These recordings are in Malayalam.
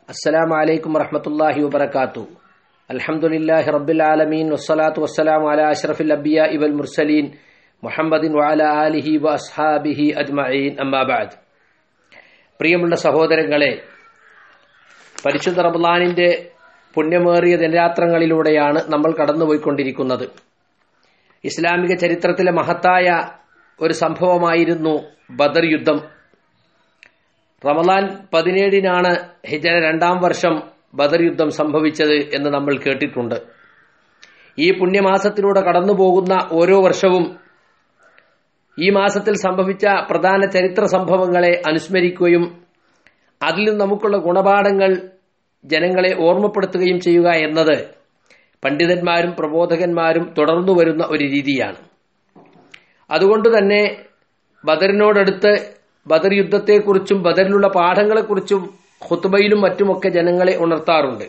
السلام عليكم ورحمة الله وبركاته الحمد لله رب العالمين والصلاة والسلام على أشرف الأنبياء والمرسلين محمد وعلى آله وأصحابه أجمعين أما بعد പ്രിയമുള്ള സഹോദരങ്ങളെ പരിശുദ്ധ റബ്ലാനിന്റെ പുണ്യമേറിയ ദിനരാത്രങ്ങളിലൂടെയാണ് നമ്മൾ കടന്നുപോയിക്കൊണ്ടിരിക്കുന്നത് ഇസ്ലാമിക ചരിത്രത്തിലെ മഹത്തായ ഒരു സംഭവമായിരുന്നു ബദർ യുദ്ധം റമദാൻ പതിനേഴിനാണ് ഹിജറ രണ്ടാം വർഷം ബദർ യുദ്ധം സംഭവിച്ചത് എന്ന് നമ്മൾ കേട്ടിട്ടുണ്ട് ഈ പുണ്യമാസത്തിലൂടെ കടന്നുപോകുന്ന ഓരോ വർഷവും ഈ മാസത്തിൽ സംഭവിച്ച പ്രധാന ചരിത്ര സംഭവങ്ങളെ അനുസ്മരിക്കുകയും അതിൽ നിന്ന് നമുക്കുള്ള ഗുണപാഠങ്ങൾ ജനങ്ങളെ ഓർമ്മപ്പെടുത്തുകയും ചെയ്യുക എന്നത് പണ്ഡിതന്മാരും പ്രബോധകന്മാരും തുടർന്നു വരുന്ന ഒരു രീതിയാണ് അതുകൊണ്ട് തന്നെ ബദറിനോടടുത്ത് ബദർ യുദ്ധത്തെക്കുറിച്ചും ബദറിലുള്ള പാഠങ്ങളെക്കുറിച്ചും ഹുത്തുബയിലും മറ്റുമൊക്കെ ജനങ്ങളെ ഉണർത്താറുണ്ട്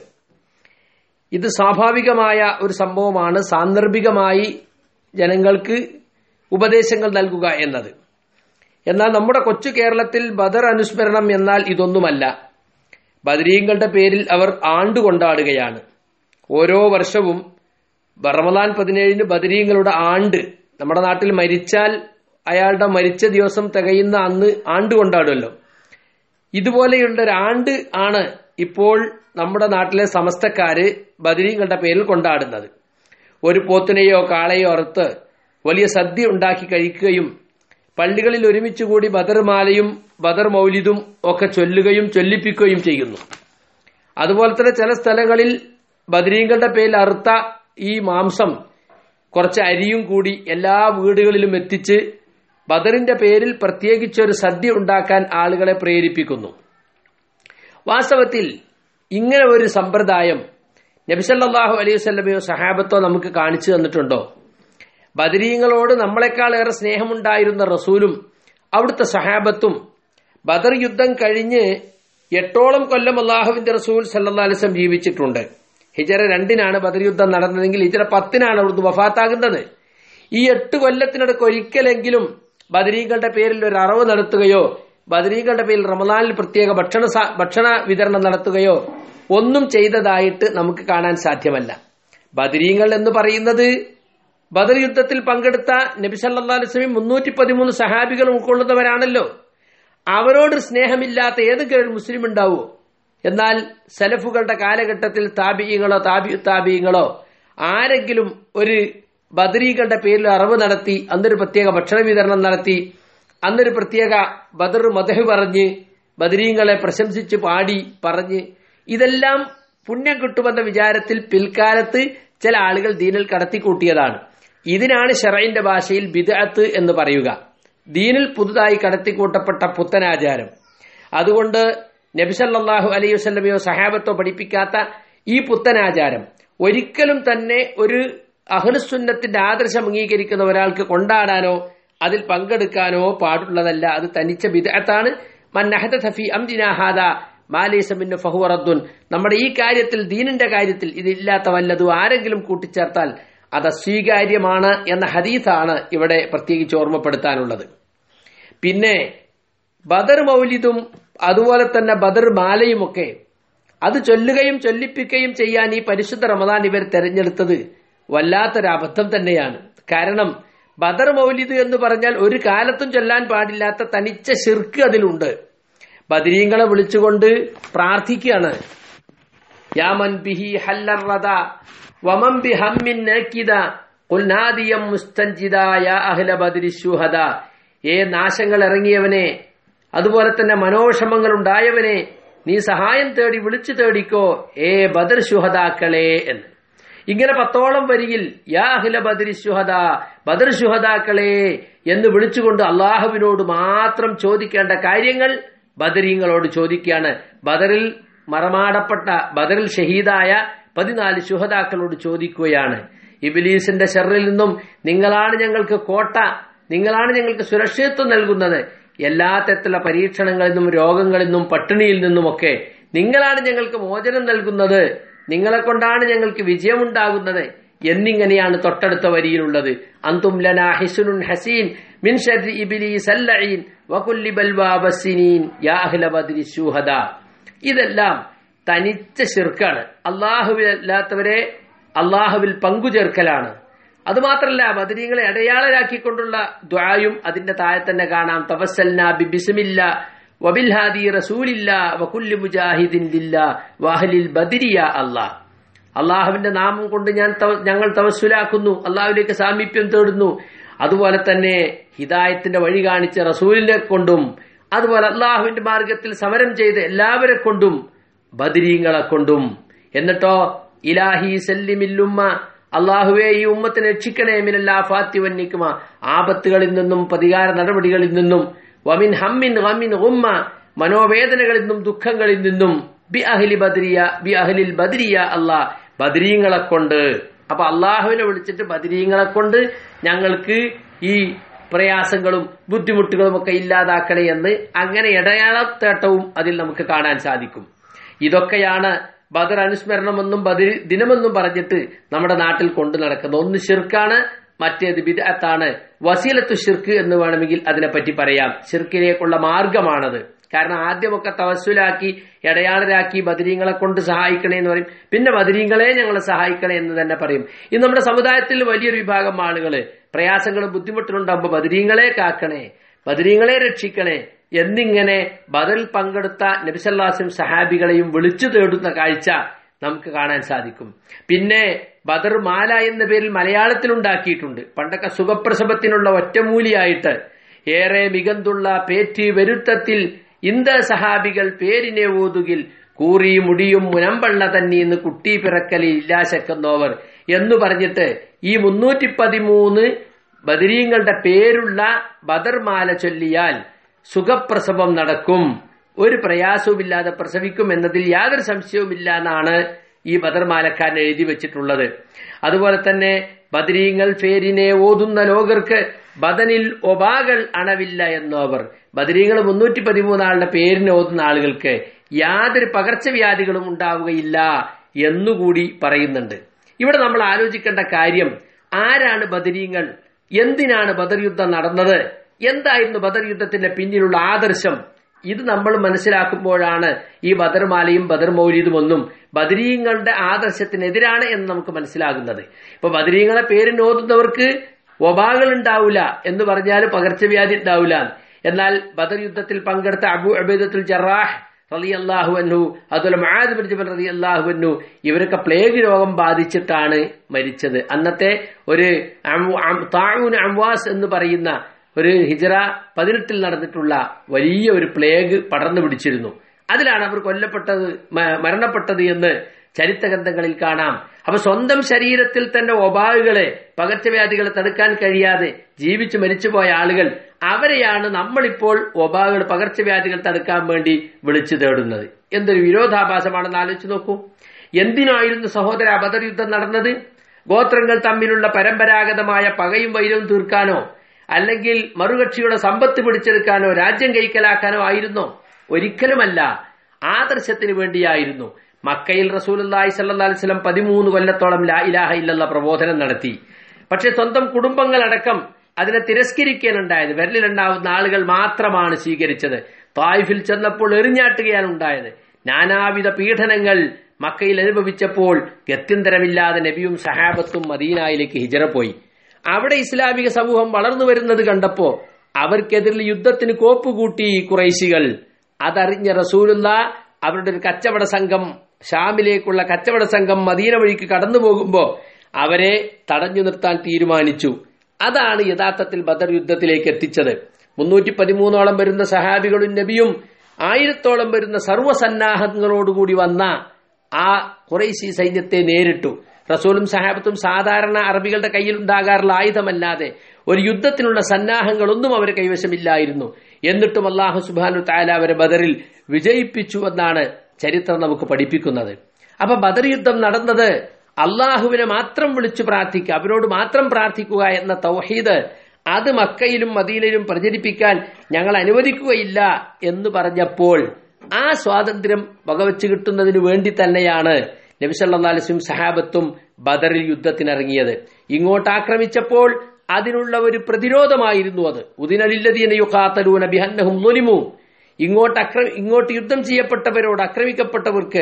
ഇത് സ്വാഭാവികമായ ഒരു സംഭവമാണ് സാന്ദർഭികമായി ജനങ്ങൾക്ക് ഉപദേശങ്ങൾ നൽകുക എന്നത് എന്നാൽ നമ്മുടെ കൊച്ചു കേരളത്തിൽ ബദർ അനുസ്മരണം എന്നാൽ ഇതൊന്നുമല്ല ബദരീങ്ങളുടെ പേരിൽ അവർ ആണ്ട് കൊണ്ടാടുകയാണ് ഓരോ വർഷവും റമദാൻ പതിനേഴിന് ബദരീങ്ങളുടെ ആണ്ട് നമ്മുടെ നാട്ടിൽ മരിച്ചാൽ അയാളുടെ മരിച്ച ദിവസം തികയുന്ന അന്ന് ആണ്ട് കൊണ്ടാടുമല്ലോ ഇതുപോലെയുള്ള ഒരു ആണ്ട് ആണ് ഇപ്പോൾ നമ്മുടെ നാട്ടിലെ സമസ്തക്കാര് ബദരീങ്ങളുടെ പേരിൽ കൊണ്ടാടുന്നത് ഒരു പോത്തിനെയോ കാളയോ അറുത്ത് വലിയ സദ്യ ഉണ്ടാക്കി കഴിക്കുകയും പള്ളികളിൽ ഒരുമിച്ച് കൂടി ബദർ മാലയും ബദർ മൗലിദും ഒക്കെ ചൊല്ലുകയും ചൊല്ലിപ്പിക്കുകയും ചെയ്യുന്നു അതുപോലെ തന്നെ ചില സ്ഥലങ്ങളിൽ ബദരീങ്ങളുടെ പേരിൽ അറുത്ത ഈ മാംസം കുറച്ച് അരിയും കൂടി എല്ലാ വീടുകളിലും എത്തിച്ച് ബദറിന്റെ പേരിൽ പ്രത്യേകിച്ചൊരു സദ്യ ഉണ്ടാക്കാൻ ആളുകളെ പ്രേരിപ്പിക്കുന്നു വാസ്തവത്തിൽ ഇങ്ങനെ ഒരു സമ്പ്രദായം നബിസല്ലാഹു അലൈഹി വല്ലമയോ സഹാബത്തോ നമുക്ക് കാണിച്ചു തന്നിട്ടുണ്ടോ ബദരീങ്ങളോട് നമ്മളെക്കാൾ ഏറെ സ്നേഹമുണ്ടായിരുന്ന റസൂലും അവിടുത്തെ സഹാബത്തും ബദർ യുദ്ധം കഴിഞ്ഞ് എട്ടോളം കൊല്ലം അള്ളാഹുവിന്റെ റസൂൽ സല്ലാ അലിസ്ലം ജീവിച്ചിട്ടുണ്ട് ഹിജറ രണ്ടിനാണ് ബദർ യുദ്ധം നടന്നതെങ്കിൽ ഹിജറ പത്തിനാണ് അവിടുന്ന് വഫാത്താകുന്നത് ഈ എട്ട് കൊല്ലത്തിനടക്ക് ഒരിക്കലെങ്കിലും ബദരീകളുടെ പേരിൽ ഒരു അറവ് നടത്തുകയോ ബദരീകളുടെ പേരിൽ റമദാനിൽ പ്രത്യേക ഭക്ഷണ ഭക്ഷണ വിതരണം നടത്തുകയോ ഒന്നും ചെയ്തതായിട്ട് നമുക്ക് കാണാൻ സാധ്യമല്ല ബദരീങ്ങൾ എന്ന് പറയുന്നത് ബദർ യുദ്ധത്തിൽ പങ്കെടുത്ത നബി സല്ലാ അലിസ്ലമി മുന്നൂറ്റി പതിമൂന്ന് സഹാബികൾ ഉൾക്കൊള്ളുന്നവരാണല്ലോ അവരോട് സ്നേഹമില്ലാത്ത ഏതെങ്കിലും മുസ്ലിം ഉണ്ടാവുമോ എന്നാൽ സലഫുകളുടെ കാലഘട്ടത്തിൽ താബിയങ്ങളോ താബി താബിയങ്ങളോ ആരെങ്കിലും ഒരു ബദരീകളുടെ പേരിൽ അറിവ് നടത്തി അന്നൊരു പ്രത്യേക ഭക്ഷണ വിതരണം നടത്തി അന്നൊരു പ്രത്യേക ബദർ മദഹ് പറഞ്ഞ് ബദരീങ്ങളെ പ്രശംസിച്ച് പാടി പറഞ്ഞ് ഇതെല്ലാം പുണ്യം കിട്ടുമെന്ന വിചാരത്തിൽ പിൽക്കാലത്ത് ചില ആളുകൾ ദീനിൽ കടത്തിക്കൂട്ടിയതാണ് ഇതിനാണ് ഷെറൈന്റെ ഭാഷയിൽ ബിദഅത്ത് എന്ന് പറയുക ദീനിൽ പുതുതായി കടത്തിക്കൂട്ടപ്പെട്ട പുത്തനാചാരം അതുകൊണ്ട് നബിസല്ലാഹു അലൈഹി വസ്ലമയോ സഹാബത്തോ പഠിപ്പിക്കാത്ത ഈ പുത്തനാചാരം ഒരിക്കലും തന്നെ ഒരു അഹ്ലുസുന്നത്തിന്റെ ആദർശം അംഗീകരിക്കുന്ന ഒരാൾക്ക് കൊണ്ടാടാനോ അതിൽ പങ്കെടുക്കാനോ പാടുള്ളതല്ല അത് തനിച്ച ബിദഅത്താണ് മന്നഹദഫി അംദിനാഹാദ മാലേസമിന് ഫഹുറദ്ദുൻ നമ്മുടെ ഈ കാര്യത്തിൽ ദീനിന്റെ കാര്യത്തിൽ ഇതില്ലാത്ത വല്ലതും ആരെങ്കിലും കൂട്ടിച്ചേർത്താൽ അത് അസ്വീകാര്യമാണ് എന്ന ഹദീസാണ് ഇവിടെ പ്രത്യേകിച്ച് ഓർമ്മപ്പെടുത്താനുള്ളത് പിന്നെ ബദർ മൗലിദും അതുപോലെ തന്നെ ബദർ മാലയുമൊക്കെ അത് ചൊല്ലുകയും ചൊല്ലിപ്പിക്കുകയും ചെയ്യാൻ ഈ പരിശുദ്ധ റമദാൻ ഇവർ തെരഞ്ഞെടുത്തത് വല്ലാത്തൊരു അബദ്ധം തന്നെയാണ് കാരണം ബദർ മൗലിദ് എന്ന് പറഞ്ഞാൽ ഒരു കാലത്തും ചൊല്ലാൻ പാടില്ലാത്ത തനിച്ച ശിർക്ക് അതിലുണ്ട് ബദരീങ്ങളെ വിളിച്ചുകൊണ്ട് പ്രാർത്ഥിക്കുകയാണ് യാമൻ ബിഹി ഹല്ലറദ വമൻ ബിഹമ്മിൻ നാകിദ ഖുൽ നാദിയം മുസ്തൻജിദ യാ അഹ്ല ബദരി ശുഹദ ഏ നാശങ്ങൾ ഇറങ്ങിയവനെ അതുപോലെ തന്നെ മനോഷമങ്ങൾ ഉണ്ടായവനെ നീ സഹായം തേടി വിളിച്ചു തേടിക്കോ ഏ ബദർ ശുഹദാക്കളെ എന്ന് ഇങ്ങനെ പത്തോളം വരിയിൽ യാ അഹ്ല ബദരി ശുഹദ ബദർ ശുഹദാക്കളെ എന്ന് വിളിച്ചുകൊണ്ട് അള്ളാഹുവിനോട് മാത്രം ചോദിക്കേണ്ട കാര്യങ്ങൾ ബദരീങ്ങളോട് ചോദിക്കുകയാണ് ബദറിൽ മറമാടപ്പെട്ട ബദറിൽ ഷഹീദായ പതിനാല് ശുഹതാക്കളോട് ചോദിക്കുകയാണ് ഇബിലീസിന്റെ ഷെറിൽ നിന്നും നിങ്ങളാണ് ഞങ്ങൾക്ക് കോട്ട നിങ്ങളാണ് ഞങ്ങൾക്ക് സുരക്ഷിതത്വം നൽകുന്നത് എല്ലാ തരത്തിലുള്ള പരീക്ഷണങ്ങളിൽ നിന്നും രോഗങ്ങളിൽ നിന്നും പട്ടിണിയിൽ നിന്നുമൊക്കെ നിങ്ങളാണ് ഞങ്ങൾക്ക് മോചനം നൽകുന്നത് നിങ്ങളെ കൊണ്ടാണ് ഞങ്ങൾക്ക് വിജയമുണ്ടാകുന്നത് എന്നിങ്ങനെയാണ് തൊട്ടടുത്ത വരിയിലുള്ളത് അന്തും ലനാ ഹിസുനുൻ ഹസീൻ മിൻ ഷർരി ഇബ്ലീസ് അല്ലഈൻ വകുല്ലി ബൽവാ ബസ്സിനീൻ യാ അഹ്ല ബദ്രി ശുഹദ ഇതെല്ലാം തനിച്ച ശിർക്കാണ് അള്ളാഹുവിലല്ലാത്തവരെ അള്ളാഹുവിൽ പങ്കുചേർക്കലാണ് അതുമാത്രല്ല ബദരീങ്ങളെ അടയാളരാക്കിക്കൊണ്ടുള്ള ദ്വായും അതിന്റെ താഴെ തന്നെ കാണാം തവസൽന ബി ബിസ്മില്ല വബിൽഹാദി റസൂലില്ല വകുല്ലി മുജാഹിദിൻ ലില്ല വഹലിൽ ബദരിയ അള്ളാഹ് അള്ളാഹുവിന്റെ നാമം കൊണ്ട് ഞാൻ തവ- ഞങ്ങൾ തവസ്സുലാക്കുന്നു അള്ളാഹുവിലേക്ക് സാമീപ്യം തേടുന്നു അതുപോലെ തന്നെ ഹിദായത്തിന്റെ വഴി കാണിച്ച റസൂലിനെ കൊണ്ടും അതുപോലെ അള്ളാഹുവിന്റെ മാർഗത്തിൽ സമരം ചെയ്ത എല്ലാവരെ കൊണ്ടും ബദരീങ്ങളെ കൊണ്ടും എന്നിട്ടോ ഇലാഹി സല്ലിമില്ലുമ്മ അള്ളാഹുവെ ഈ ഉമ്മത്തിനെ രക്ഷിക്കണേ മിനല്ലാ ഫാത്തി വന്നിക്കുമ ആപത്തുകളിൽ നിന്നും പ്രതികാര നടപടികളിൽ നിന്നും വമിൻ ഹമ്മിൻ വമിൻ ഉമ്മ മനോവേദനകളിൽ നിന്നും ദുഃഖങ്ങളിൽ നിന്നും ബി അഹ്ലി ബദരിയ ബി അഹ്ലിൽ ബദരിയ അള്ളാഹ് ബദരീങ്ങളെ കൊണ്ട് അപ്പൊ അള്ളാഹുവിനെ വിളിച്ചിട്ട് ബദരീങ്ങളെ കൊണ്ട് ഞങ്ങൾക്ക് ഈ പ്രയാസങ്ങളും ബുദ്ധിമുട്ടുകളും ഒക്കെ ഇല്ലാതാക്കണേ എന്ന് അങ്ങനെ ഇടയാളത്തേട്ടവും അതിൽ നമുക്ക് കാണാൻ സാധിക്കും ഇതൊക്കെയാണ് ബദർ അനുസ്മരണമെന്നും ബദർ ദിനമെന്നും പറഞ്ഞിട്ട് നമ്മുടെ നാട്ടിൽ കൊണ്ടു നടക്കുന്നത് ഒന്ന് ഷിർക്കാണ് മറ്റേത് ബിദഅത്താണ് വസീലത്തു ഷിർക്ക് എന്ന് വേണമെങ്കിൽ അതിനെപ്പറ്റി പറയാം ഷിർക്കിലേക്കുള്ള മാർഗമാണത് കാരണം ആദ്യമൊക്കെ തവസ്സുലാക്കി ഇടയാളരാക്കി ബദരീങ്ങളെ കൊണ്ട് സഹായിക്കണേ എന്ന് പറയും പിന്നെ ബദരീങ്ങളെ ഞങ്ങളെ സഹായിക്കണേ എന്ന് തന്നെ പറയും ഇന്ന് നമ്മുടെ സമുദായത്തിൽ വലിയൊരു വിഭാഗം ആളുകള് പ്രയാസങ്ങളും ബുദ്ധിമുട്ടുകളുണ്ടാകുമ്പോൾ ബദരീങ്ങളെ കാക്കണേ ബദരീങ്ങളെ രക്ഷിക്കണേ എന്നിങ്ങനെ ബദറിൽ പങ്കെടുത്ത നബിസല്ലാസിം സഹാബികളെയും വിളിച്ചു തേടുന്ന കാഴ്ച നമുക്ക് കാണാൻ സാധിക്കും പിന്നെ ബദർ മാല എന്ന പേരിൽ മലയാളത്തിൽ ഉണ്ടാക്കിയിട്ടുണ്ട് പണ്ടൊക്കെ സുഖപ്രസവത്തിനുള്ള ഒറ്റമൂലിയായിട്ട് ഏറെ മികന്തുള്ള പേറ്റി വരുത്തത്തിൽ ഇന്ത സഹാബികൾ പേരിനെ ഓതുകിൽ കൂറി മുടിയും മുനമ്പള്ള തന്നീന്ന് കുട്ടി പിറക്കലിൽ ഇല്ലാശക്കുന്നവർ എന്ന് പറഞ്ഞിട്ട് ഈ മുന്നൂറ്റി പതിമൂന്ന് ബദരീങ്ങളുടെ പേരുള്ള ബദർമാല ചൊല്ലിയാൽ സുഖപ്രസവം നടക്കും ഒരു പ്രയാസവുമില്ലാതെ പ്രസവിക്കും എന്നതിൽ യാതൊരു സംശയവുമില്ല എന്നാണ് ഈ ബദർമാലക്കാരൻ എഴുതി വെച്ചിട്ടുള്ളത് അതുപോലെ തന്നെ ബദരീങ്ങൾ പേരിനെ ഓതുന്ന ലോകർക്ക് ബദനിൽ ഒബാകൾ അണവില്ല എന്നവർ ബദരീങ്ങൾ മുന്നൂറ്റി പതിമൂന്നാളുടെ പേരിനെ ഓതുന്ന ആളുകൾക്ക് യാതൊരു പകർച്ചവ്യാധികളും ഉണ്ടാവുകയില്ല എന്നുകൂടി പറയുന്നുണ്ട് ഇവിടെ നമ്മൾ ആലോചിക്കേണ്ട കാര്യം ആരാണ് ബദരീങ്ങൾ എന്തിനാണ് ബദർ യുദ്ധം നടന്നത് എന്തായിരുന്നു ബദർ യുദ്ധത്തിന്റെ പിന്നിലുള്ള ആദർശം ഇത് നമ്മൾ മനസ്സിലാക്കുമ്പോഴാണ് ഈ ബദർമാലയും ബദർ മൗലീദും ഒന്നും ബദരീങ്ങളുടെ ആദർശത്തിനെതിരാണ് എന്ന് നമുക്ക് മനസ്സിലാകുന്നത് ഇപ്പൊ ബദരീങ്ങളെ പേരിന് ഓതുന്നവർക്ക് ഒബാകൾ ഉണ്ടാവില്ല എന്ന് പറഞ്ഞാൽ പകർച്ചവ്യാധി ഉണ്ടാവില്ല എന്നാൽ ബദർ യുദ്ധത്തിൽ പങ്കെടുത്ത അബു അബേദത്തുൽ ജറാഹ് റലി അള്ളാഹു അന്നു അതുപോലെ മഹാദ് ബിൻ ജബൽ റലി അള്ളാഹു അന്നു ഇവരൊക്കെ പ്ലേഗ് രോഗം ബാധിച്ചിട്ടാണ് മരിച്ചത് അന്നത്തെ ഒരു അം- അം- താഴൂൻ അംവാസ് എന്ന് പറയുന്ന ഒരു ഹിജറ പതിനെട്ടിൽ നടന്നിട്ടുള്ള വലിയ ഒരു പ്ലേഗ് പടർന്നു പിടിച്ചിരുന്നു അതിലാണ് അവർ കൊല്ലപ്പെട്ടത് മ- മരണപ്പെട്ടത് എന്ന് ചരിത്രഗ്രന്ഥങ്ങളിൽ കാണാം അപ്പൊ സ്വന്തം ശരീരത്തിൽ തന്നെ ഒബാവുകളെ പകർച്ചവ്യാധികളെ തടുക്കാൻ കഴിയാതെ ജീവിച്ചു മരിച്ചുപോയ ആളുകൾ അവരെയാണ് നമ്മളിപ്പോൾ ഒബാവുകൾ പകർച്ചവ്യാധികൾ തടുക്കാൻ വേണ്ടി വിളിച്ചു തേടുന്നത് എന്തൊരു വിരോധാഭാസമാണെന്ന് ആലോചിച്ച് നോക്കൂ എന്തിനായിരുന്നു സഹോദര ബദർ യുദ്ധം നടന്നത് ഗോത്രങ്ങൾ തമ്മിലുള്ള പരമ്പരാഗതമായ പകയും വൈരവും തീർക്കാനോ അല്ലെങ്കിൽ മറുകക്ഷിയുടെ സമ്പത്ത് പിടിച്ചെടുക്കാനോ രാജ്യം കൈക്കലാക്കാനോ ആയിരുന്നോ ഒരിക്കലുമല്ല ആദർശത്തിന് വേണ്ടിയായിരുന്നു മക്കയിൽ റസൂലുള്ളാഹി സ്വല്ലല്ലാഹി അലൈഹി വസല്ലം പതിമൂന്ന് കൊല്ലത്തോളം ലാ ഇലാഹ ഇല്ലല്ല പ്രബോധനം നടത്തി പക്ഷെ സ്വന്തം കുടുംബങ്ങളടക്കം അതിനെ തിരസ്കരിക്കാനുണ്ടായത് വിരലിലുണ്ടാവുന്ന ആളുകൾ മാത്രമാണ് സ്വീകരിച്ചത് തായിഫിൽ ചെന്നപ്പോൾ എറിഞ്ഞാട്ടുകയാണ് ഉണ്ടായത് നാനാവിധ പീഡനങ്ങൾ മക്കയിൽ അനുഭവിച്ചപ്പോൾ ഗത്യന്തരമില്ലാതെ നബിയും സഹാബത്തും മദീനായിലേക്ക് ഹിജറ പോയി അവിടെ ഇസ്ലാമിക സമൂഹം വളർന്നു വരുന്നത് കണ്ടപ്പോ അവർക്കെതിരിൽ യുദ്ധത്തിന് കോപ്പുകൂട്ടി ഈ കുറൈശികൾ അതറിഞ്ഞ റസൂലുള്ള അവരുടെ ഒരു കച്ചവട സംഘം ഷാമിലേക്കുള്ള കച്ചവട സംഘം മദീന വഴിക്ക് കടന്നു പോകുമ്പോ അവരെ തടഞ്ഞു നിർത്താൻ തീരുമാനിച്ചു അതാണ് യഥാർത്ഥത്തിൽ ബദർ യുദ്ധത്തിലേക്ക് എത്തിച്ചത് മുന്നൂറ്റി പതിമൂന്നോളം വരുന്ന സഹാബികളും നബിയും ആയിരത്തോളം വരുന്ന സർവ്വസന്നാഹങ്ങളോടുകൂടി വന്ന ആ കുറേശി സൈന്യത്തെ നേരിട്ടു റസൂലും സഹാബത്തും സാധാരണ അറബികളുടെ കയ്യിൽ ഉണ്ടാകാറുള്ള ആയുധമല്ലാതെ ഒരു യുദ്ധത്തിനുള്ള സന്നാഹങ്ങളൊന്നും അവരെ കൈവശമില്ലായിരുന്നു എന്നിട്ടും അള്ളാഹു സുബാനു താല അവരെ ബദറിൽ വിജയിപ്പിച്ചു എന്നാണ് ചരിത്രം നമുക്ക് പഠിപ്പിക്കുന്നത് അപ്പൊ ബദർ യുദ്ധം നടന്നത് അള്ളാഹുവിനെ മാത്രം വിളിച്ചു പ്രാർത്ഥിക്കുക അവരോട് മാത്രം പ്രാർത്ഥിക്കുക എന്ന തൗഹീദ് അത് മക്കയിലും മദീനയിലും പ്രചരിപ്പിക്കാൻ ഞങ്ങൾ അനുവദിക്കുകയില്ല എന്ന് പറഞ്ഞപ്പോൾ ആ സ്വാതന്ത്ര്യം വകവെച്ച് കിട്ടുന്നതിന് വേണ്ടി തന്നെയാണ് നബി സല്ലല്ലാഹു അലൈഹി വസല്ലം സഹാബത്തും ബദറിൽ യുദ്ധത്തിനിറങ്ങിയത് ഇങ്ങോട്ട് ആക്രമിച്ചപ്പോൾ അതിനുള്ള ഒരു പ്രതിരോധമായിരുന്നു അത് ഉദിനലില്ലതീന യുഖാത്തലൂന ബിഹന്നഹും നുലിമു ഇങ്ങോട്ട് അക്ര ഇങ്ങോട്ട് യുദ്ധം ചെയ്യപ്പെട്ടവരോട് ആക്രമിക്കപ്പെട്ടവർക്ക്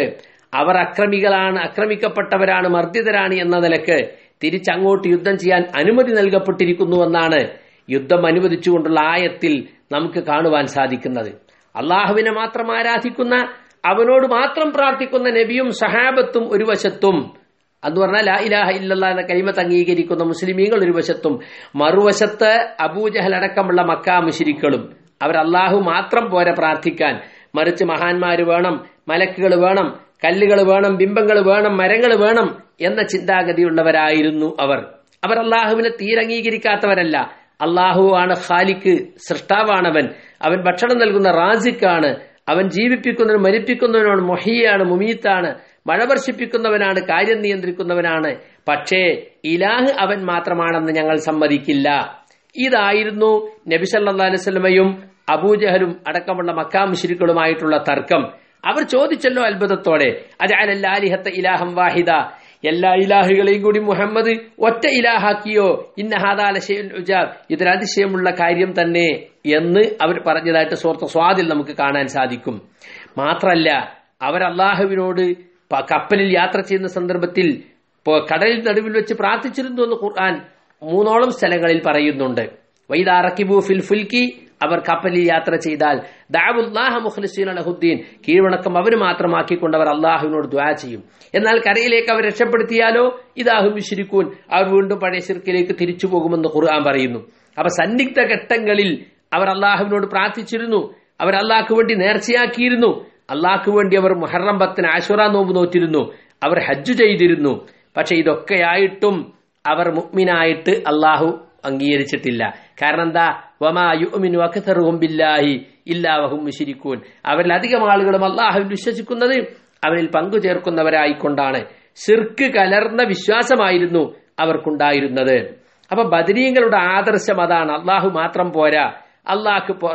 അവർ അക്രമികളാണ് അക്രമിക്കപ്പെട്ടവരാണ് മർദ്ദിതരാണ് എന്ന നിലക്ക് തിരിച്ചങ്ങോട്ട് യുദ്ധം ചെയ്യാൻ അനുമതി നൽകപ്പെട്ടിരിക്കുന്നുവെന്നാണ് യുദ്ധം അനുവദിച്ചുകൊണ്ടുള്ള ആയത്തിൽ നമുക്ക് കാണുവാൻ സാധിക്കുന്നത് അള്ളാഹുവിനെ മാത്രം ആരാധിക്കുന്ന അവനോട് മാത്രം പ്രാർത്ഥിക്കുന്ന നബിയും സഹാബത്തും ഒരു വശത്തും എന്ന് പറഞ്ഞാൽ ലാ ഇലാഹ ഇല്ലല്ലാ എന്ന കലിമത്ത് അംഗീകരിക്കുന്ന മുസ്ലിമീങ്ങൾ ഒരു വശത്തും മറുവശത്ത് അബൂജഹൽ അടക്കമുള്ള മക്കാ മുഷിരിക്കളും അവർ അള്ളാഹു മാത്രം പോരെ പ്രാർത്ഥിക്കാൻ മറിച്ച് മഹാന്മാര് വേണം മലക്കുകൾ വേണം കല്ലുകൾ വേണം ബിംബങ്ങൾ വേണം മരങ്ങൾ വേണം എന്ന ചിന്താഗതിയുള്ളവരായിരുന്നു അവർ അവർ അള്ളാഹുവിനെ തീരെ അംഗീകരിക്കാത്തവരല്ല അള്ളാഹു ആണ് ഖാലിക്ക് സൃഷ്ടാവാണവൻ അവൻ ഭക്ഷണം നൽകുന്ന റാസിക്കാണ് അവൻ ജീവിപ്പിക്കുന്നവനും മരിപ്പിക്കുന്നവനാണ് മൊഹിയാണ് മുമീത്താണ് മഴ വർഷിപ്പിക്കുന്നവനാണ് കാര്യം നിയന്ത്രിക്കുന്നവനാണ് പക്ഷേ ഇലാഹ് അവൻ മാത്രമാണെന്ന് ഞങ്ങൾ സമ്മതിക്കില്ല ഇതായിരുന്നു നബി സല്ലാ അലുസല്ലമയും അബൂജഹലും അടക്കമുള്ള മക്കാം ശിരിക്കളുമായിട്ടുള്ള തർക്കം അവർ ചോദിച്ചല്ലോ അത്ഭുതത്തോടെ അജാലിഹത്ത ഇലാഹം വാഹിദ എല്ലാ ഇലാഹുകളെയും കൂടി മുഹമ്മദ് ഒറ്റ ഇലാഹാക്കിയോ ഇന്നഹാദാലശയുജാബ് ഇതിലതിശയമുള്ള കാര്യം തന്നെ എന്ന് അവർ പറഞ്ഞതായിട്ട് സുഹൃത്ത് സ്വാദിൽ നമുക്ക് കാണാൻ സാധിക്കും മാത്രല്ല അവർ അള്ളാഹുവിനോട് കപ്പലിൽ യാത്ര ചെയ്യുന്ന സന്ദർഭത്തിൽ കടലിൽ നടുവിൽ വെച്ച് പ്രാർത്ഥിച്ചിരുന്നു എന്ന് ഖുർആൻ മൂന്നോളം സ്ഥലങ്ങളിൽ പറയുന്നുണ്ട് വൈദാറക്കിബു ഫിൽ ഫുൽക്കി അവർ കപ്പലിൽ യാത്ര ചെയ്താൽ ദാവുല്ലാഹ മുഖ്ലിസീൻ അലഹുദ്ദീൻ കീഴ്വണക്കം അവർ മാത്രമാക്കിക്കൊണ്ട് അവർ അള്ളാഹുവിനോട് ദ്വാ ചെയ്യും എന്നാൽ കരയിലേക്ക് അവർ രക്ഷപ്പെടുത്തിയാലോ ഇതാഹും വിശ്രിക്കൂൻ അവർ വീണ്ടും പഴയ ശിർക്കിലേക്ക് തിരിച്ചു പോകുമെന്ന് ഖുർആൻ പറയുന്നു അപ്പൊ സന്നിഗ്ധ ഘട്ടങ്ങളിൽ അവർ അള്ളാഹുവിനോട് പ്രാർത്ഥിച്ചിരുന്നു അവർ അള്ളാഹ്ക്ക് വേണ്ടി നേർച്ചയാക്കിയിരുന്നു അള്ളാഹ്ക്ക് വേണ്ടി അവർ മുഹറം പത്തിന് ആശ്വറ നോമ്പ് നോറ്റിരുന്നു അവർ ഹജ്ജ് ചെയ്തിരുന്നു പക്ഷെ ഇതൊക്കെയായിട്ടും അവർ മുഗ്മിനായിട്ട് അള്ളാഹു അംഗീകരിച്ചിട്ടില്ല കാരണം എന്താ വമായുമിനു അക്തറുഹും ബില്ലാഹി ഇല്ലാവഹും മുശിരിക്കൂൻ അവരിൽ അധികം ആളുകളും അള്ളാഹുവിൽ വിശ്വസിക്കുന്നത് അവരിൽ പങ്കു ചേർക്കുന്നവരായിക്കൊണ്ടാണ് സിർക്ക് കലർന്ന വിശ്വാസമായിരുന്നു അവർക്കുണ്ടായിരുന്നത് അപ്പൊ ബദരീങ്ങളുടെ ആദർശം അതാണ് അള്ളാഹു മാത്രം പോരാ അള്ളാഹ് പോ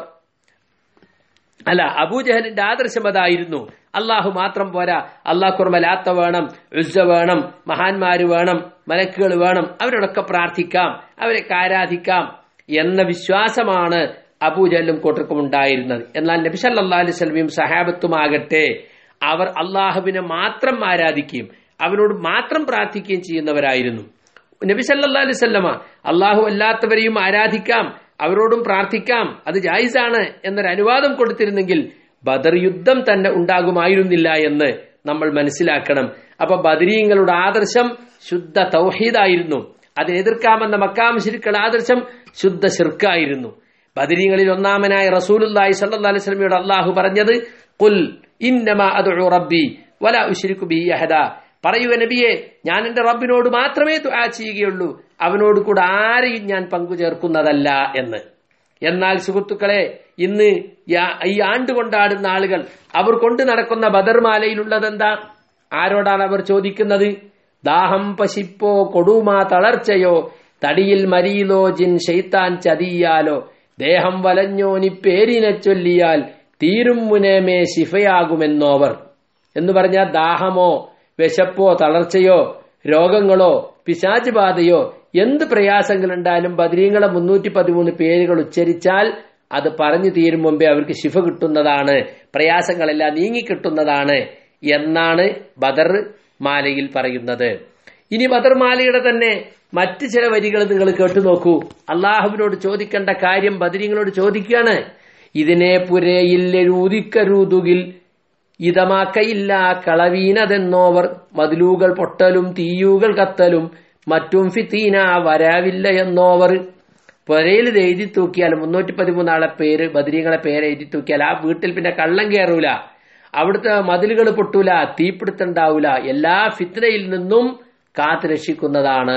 അല്ല അബൂജഹലിന്റെ ആദർശം അതായിരുന്നു അള്ളാഹു മാത്രം പോരാ അള്ളാഹ് ലാത്ത വേണം ഉസ്സ വേണം മഹാന്മാര് വേണം മലക്കുകൾ വേണം അവരോടൊക്കെ പ്രാർത്ഥിക്കാം അവരെ ആരാധിക്കാം എന്ന വിശ്വാസമാണ് അബൂജഹലും കൂട്ടർക്കും ഉണ്ടായിരുന്നത് എന്നാൽ നബി സല്ലാ അലൈഹി സ്വലമിയും സഹാബത്തുമാകട്ടെ അവർ അള്ളാഹുവിനെ മാത്രം ആരാധിക്കുകയും അവനോട് മാത്രം പ്രാർത്ഥിക്കുകയും ചെയ്യുന്നവരായിരുന്നു നബി സല്ലാ അലൈഹി സ്വല്ലമ അള്ളാഹു അല്ലാത്തവരെയും ആരാധിക്കാം അവരോടും പ്രാർത്ഥിക്കാം അത് ജായിസാണ് എന്നൊരു അനുവാദം കൊടുത്തിരുന്നെങ്കിൽ ബദർ യുദ്ധം തന്നെ ഉണ്ടാകുമായിരുന്നില്ല എന്ന് നമ്മൾ മനസ്സിലാക്കണം അപ്പൊ ബദരീങ്ങളുടെ ആദർശം ശുദ്ധ തൗഹീദായിരുന്നു അതിനെ എതിർക്കാമെന്ന മക്കാം ശിരുക്കളുടെ ആദർശം ശുദ്ധ ശിർക്കായിരുന്നു ബദരീങ്ങളിൽ ഒന്നാമനായ റസൂലുല്ലായി സല്ലാ അലൈഹി സ്വലമിയോട് അള്ളാഹു പറഞ്ഞത് കുൽ ഇന്നമാ അദുഉ റബ്ബി വല ഉശ്രിക്കു ബി അഹദ പറയൂ നബിയെ ഞാൻ എന്റെ റബ്ബിനോട് മാത്രമേ ദുആ ചെയ്യുകയുള്ളൂ അവനോട് കൂടെ ആരെയും ഞാൻ പങ്കു ചേർക്കുന്നതല്ല എന്ന് എന്നാൽ സുഹൃത്തുക്കളെ ഇന്ന് ഈ ആണ്ട് കൊണ്ടാടുന്ന ആളുകൾ അവർ കൊണ്ടു നടക്കുന്ന ബദർമാലയിലുള്ളതെന്താ ആരോടാണ് അവർ ചോദിക്കുന്നത് ദാഹം പശിപ്പോ കൊടുമാ തളർച്ചയോ തടിയിൽ മരിയിലോ ജിൻ ഷെയ്ത്താൻ ചതിയാലോ ദേഹം വലഞ്ഞോനി പേരിനെ ചൊല്ലിയാൽ തീരും മുനേമേ ശിഫയാകുമെന്നോവർ എന്ന് പറഞ്ഞാൽ ദാഹമോ വിശപ്പോ തളർച്ചയോ രോഗങ്ങളോ പിശാച് ബാധയോ എന്ത് പ്രയാസങ്ങളുണ്ടായാലും ബദരീങ്ങളെ മുന്നൂറ്റി പതിമൂന്ന് പേരുകൾ ഉച്ചരിച്ചാൽ അത് പറഞ്ഞു തീരും മുമ്പേ അവർക്ക് ശിഫ കിട്ടുന്നതാണ് പ്രയാസങ്ങളെല്ലാം നീങ്ങിക്കിട്ടുന്നതാണ് എന്നാണ് ബദർ മാലയിൽ പറയുന്നത് ഇനി ബദർ മാലയുടെ തന്നെ മറ്റ് ചില വരികൾ നിങ്ങൾ കേട്ടു നോക്കൂ അള്ളാഹുവിനോട് ചോദിക്കേണ്ട കാര്യം ബദരീങ്ങളോട് ചോദിക്കുകയാണ് ഇതിനെ പുരയില്ലെഴുതിക്കരുതുകിൽ ഇതമാക്കയില്ല കളവീനതെന്നോവർ മതിലൂകൾ പൊട്ടലും തീയൂകൾ കത്തലും മറ്റും ഫിത്തീന വരാവില്ല എന്നോവർ പുരയിൽ ഇത് എഴുതി തൂക്കിയാൽ മുന്നൂറ്റി പതിമൂന്നാളെ പേര് ബദരീങ്ങളെ പേര് എഴുതി തൂക്കിയാൽ ആ വീട്ടിൽ പിന്നെ കള്ളം കയറൂല അവിടുത്തെ മതിലുകൾ പൊട്ടൂല തീപിടുത്തുണ്ടാവൂല എല്ലാ ഫിത്തനയിൽ നിന്നും കാത്തു രക്ഷിക്കുന്നതാണ്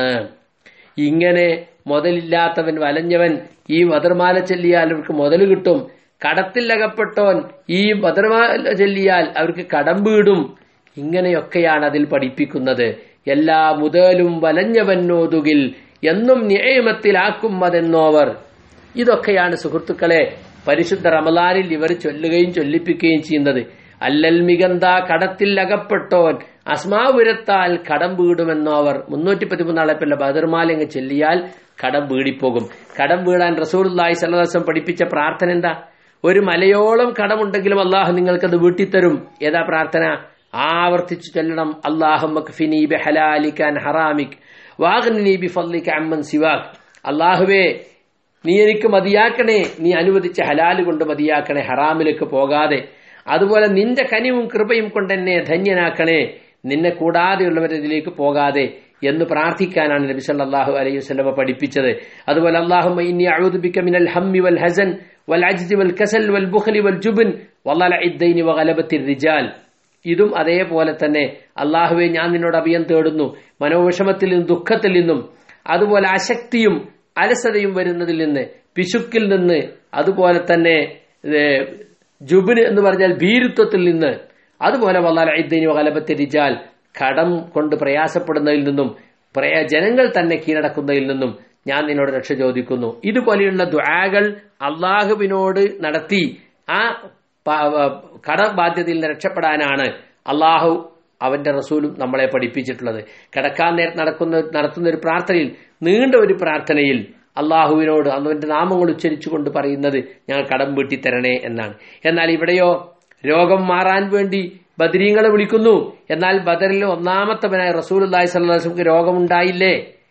ഇങ്ങനെ മുതലില്ലാത്തവൻ വലഞ്ഞവൻ ഈ ബദർമാല ചെല്ലിയാൽ അവർക്ക് മുതൽ കിട്ടും കടത്തിലകപ്പെട്ടോൻ ഈ ബദർമാല ചെല്ലിയാൽ അവർക്ക് കടം വീടും ഇങ്ങനെയൊക്കെയാണ് അതിൽ പഠിപ്പിക്കുന്നത് എല്ലാ മുതലും വലഞ്ഞവന്നോതുകിൽ എന്നും നിയമത്തിലാക്കും അതെന്നോവർ ഇതൊക്കെയാണ് സുഹൃത്തുക്കളെ പരിശുദ്ധ റമലാനിൽ ഇവർ ചൊല്ലുകയും ചൊല്ലിപ്പിക്കുകയും ചെയ്യുന്നത് അല്ലൽ മികന്ത കടത്തിൽ അകപ്പെട്ടോൻ അസ്മാപുരത്താൽ കടം വീടുമെന്നോവർ മുന്നൂറ്റി പതിമൂന്നാളെപ്പല്ല ബദർമാലങ്ങ് ചെല്ലിയാൽ കടം വീടിപ്പോകും കടം വീടാൻ റസൂലുല്ലായി സല്ലാസം പഠിപ്പിച്ച പ്രാർത്ഥന എന്താ ഒരു മലയോളം കടമുണ്ടെങ്കിലും അള്ളാഹു നിങ്ങൾക്കത് വീട്ടിത്തരും ഏതാ പ്രാർത്ഥന ആവർത്തിച്ചു ചൊല്ലണം അള്ളാഹുമക്ഫിനി ബിഹലാലിക അൻ ഹറാമിക് വാഗ്നി ബിഫദ്ലിക അമ്മൻ സിവാക് അള്ളാഹുവേ നീ എനിക്ക് മതിയാക്കണേ നീ അനുവദിച്ച ഹലാല് കൊണ്ട് മതിയാക്കണേ ഹറാമിലേക്ക് പോകാതെ അതുപോലെ നിന്റെ കനിവും കൃപയും കൊണ്ട് എന്നെ ധന്യനാക്കണേ നിന്നെ കൂടാതെയുള്ളവരിതിലേക്ക് പോകാതെ എന്ന് പ്രാർത്ഥിക്കാനാണ് നബി സല്ലല്ലാഹു അലൈഹി വസല്ലമ പഠിപ്പിച്ചത് അതുപോലെ അല്ലാഹുമ്മ ഇന്നി അഊദു ബിക മിനൽ ഹമ്മി വൽ ഹസൻ വൽ അജ്ദി വൽ കസൽ വൽ ബുഖ്ലി വൽ ജുബ്ൻ വളലഇദ് ദൈനി വഗലബത്തിർ റിജാൽ ഇതും അതേപോലെ തന്നെ അള്ളാഹുവെ ഞാൻ നിന്നോട് അഭയം തേടുന്നു മനോവിഷമത്തിൽ നിന്നും ദുഃഖത്തിൽ നിന്നും അതുപോലെ അശക്തിയും അലസതയും വരുന്നതിൽ നിന്ന് പിശുക്കിൽ നിന്ന് അതുപോലെ തന്നെ ജുബിന് എന്ന് പറഞ്ഞാൽ ഭീരുത്വത്തിൽ നിന്ന് അതുപോലെ വല്ലാലൈദ്ദീനി വലപത്തെ റിജാൽ കടം കൊണ്ട് പ്രയാസപ്പെടുന്നതിൽ നിന്നും പ്രയ ജനങ്ങൾ തന്നെ കീഴടക്കുന്നതിൽ നിന്നും ഞാൻ നിന്നോട് രക്ഷ ചോദിക്കുന്നു ഇതുപോലെയുള്ള ദുആകൾ അള്ളാഹുവിനോട് നടത്തി ആ കടബാധ്യതയിൽ നിന്ന് രക്ഷപ്പെടാനാണ് അള്ളാഹു അവന്റെ റസൂലും നമ്മളെ പഠിപ്പിച്ചിട്ടുള്ളത് കിടക്കാൻ നേരം നടക്കുന്ന നടത്തുന്ന ഒരു പ്രാർത്ഥനയിൽ നീണ്ട ഒരു പ്രാർത്ഥനയിൽ അള്ളാഹുവിനോട് അവന്റെ നാമങ്ങൾ ഉച്ചരിച്ചുകൊണ്ട് പറയുന്നത് ഞങ്ങൾ കടം വീട്ടി തരണേ എന്നാണ് എന്നാൽ ഇവിടെയോ രോഗം മാറാൻ വേണ്ടി ബദരീങ്ങളെ വിളിക്കുന്നു എന്നാൽ ബദറിൽ ഒന്നാമത്തവനായ റസൂൽ അള്ളാഹി സ്വല്ലാസ്ലമക്ക് രോഗമുണ്ടായില്ലേ